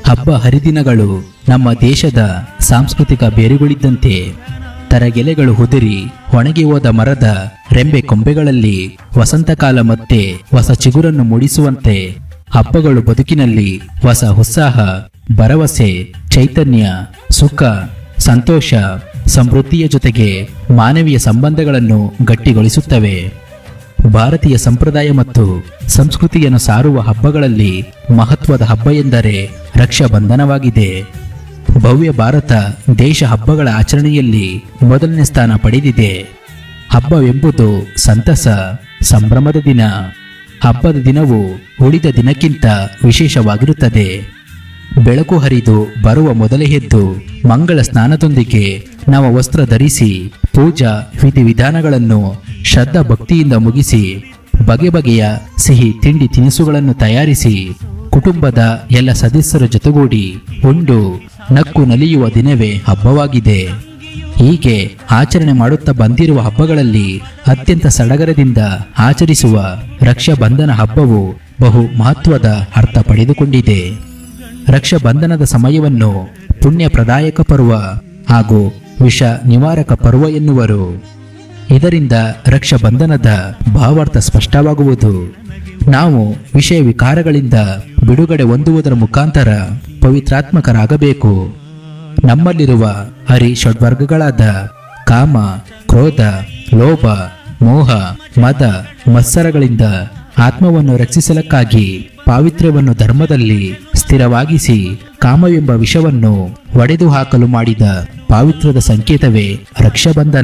ಹಬ್ಬ ಹರಿದಿನಗಳು ನಮ್ಮ ದೇಶದ ಸಾಂಸ್ಕೃತಿಕ ಬೇರುಗಳಿದ್ದಂತೆ ತರಗೆಲೆಗಳು ಉದುರಿ ಒಣಗಿ ಹೋದ ಮರದ ರೆಂಬೆ ಕೊಂಬೆಗಳಲ್ಲಿ ವಸಂತಕಾಲ ಮತ್ತೆ ಹೊಸ ಚಿಗುರನ್ನು ಮೂಡಿಸುವಂತೆ ಹಬ್ಬಗಳು ಬದುಕಿನಲ್ಲಿ ಹೊಸ ಉತ್ಸಾಹ ಭರವಸೆ ಚೈತನ್ಯ ಸುಖ ಸಂತೋಷ ಸಮೃದ್ಧಿಯ ಜೊತೆಗೆ ಮಾನವೀಯ ಸಂಬಂಧಗಳನ್ನು ಗಟ್ಟಿಗೊಳಿಸುತ್ತವೆ ಭಾರತೀಯ ಸಂಪ್ರದಾಯ ಮತ್ತು ಸಂಸ್ಕೃತಿಯನ್ನು ಸಾರುವ ಹಬ್ಬಗಳಲ್ಲಿ ಮಹತ್ವದ ಹಬ್ಬ ಎಂದರೆ ರಕ್ಷಾಬಂಧನವಾಗಿದೆ ಭವ್ಯ ಭಾರತ ದೇಶ ಹಬ್ಬಗಳ ಆಚರಣೆಯಲ್ಲಿ ಮೊದಲನೇ ಸ್ಥಾನ ಪಡೆದಿದೆ ಹಬ್ಬವೆಂಬುದು ಸಂತಸ ಸಂಭ್ರಮದ ದಿನ ಹಬ್ಬದ ದಿನವು ಉಳಿದ ದಿನಕ್ಕಿಂತ ವಿಶೇಷವಾಗಿರುತ್ತದೆ ಬೆಳಕು ಹರಿದು ಬರುವ ಮೊದಲೇ ಎದ್ದು ಮಂಗಳ ಸ್ನಾನದೊಂದಿಗೆ ನವ ವಸ್ತ್ರ ಧರಿಸಿ ಪೂಜಾ ವಿಧಿವಿಧಾನಗಳನ್ನು ಶ್ರದ್ಧಾ ಭಕ್ತಿಯಿಂದ ಮುಗಿಸಿ ಬಗೆ ಬಗೆಯ ಸಿಹಿ ತಿಂಡಿ ತಿನಿಸುಗಳನ್ನು ತಯಾರಿಸಿ ಕುಟುಂಬದ ಎಲ್ಲ ಸದಸ್ಯರ ಜೊತೆಗೂಡಿ ಉಂಡು ನಕ್ಕು ನಲಿಯುವ ದಿನವೇ ಹಬ್ಬವಾಗಿದೆ ಹೀಗೆ ಆಚರಣೆ ಮಾಡುತ್ತಾ ಬಂದಿರುವ ಹಬ್ಬಗಳಲ್ಲಿ ಅತ್ಯಂತ ಸಡಗರದಿಂದ ಆಚರಿಸುವ ರಕ್ಷಾಬಂಧನ ಹಬ್ಬವು ಬಹು ಮಹತ್ವದ ಅರ್ಥ ಪಡೆದುಕೊಂಡಿದೆ ರಕ್ಷಾಬಂಧನದ ಸಮಯವನ್ನು ಪುಣ್ಯ ಪ್ರದಾಯಕ ಪರ್ವ ಹಾಗೂ ವಿಷ ನಿವಾರಕ ಪರ್ವ ಎನ್ನುವರು ಇದರಿಂದ ರಕ್ಷಾಬಂಧನದ ಭಾವಾರ್ಥ ಸ್ಪಷ್ಟವಾಗುವುದು ನಾವು ವಿಷಯ ವಿಕಾರಗಳಿಂದ ಬಿಡುಗಡೆ ಹೊಂದುವುದರ ಮುಖಾಂತರ ಪವಿತ್ರಾತ್ಮಕರಾಗಬೇಕು ನಮ್ಮಲ್ಲಿರುವ ಹರಿ ಷಡ್ವರ್ಗಗಳಾದ ಕಾಮ ಕ್ರೋಧ ಲೋಭ ಮೋಹ ಮದ ಮತ್ಸರಗಳಿಂದ ಆತ್ಮವನ್ನು ರಕ್ಷಿಸಲಕ್ಕಾಗಿ ಪಾವಿತ್ರ್ಯವನ್ನು ಧರ್ಮದಲ್ಲಿ ಸ್ಥಿರವಾಗಿಸಿ ಕಾಮವೆಂಬ ವಿಷವನ್ನು ಒಡೆದು ಹಾಕಲು ಮಾಡಿದ ಪಾವಿತ್ರ್ಯದ ಸಂಕೇತವೇ ರಕ್ಷಾಬಂಧನ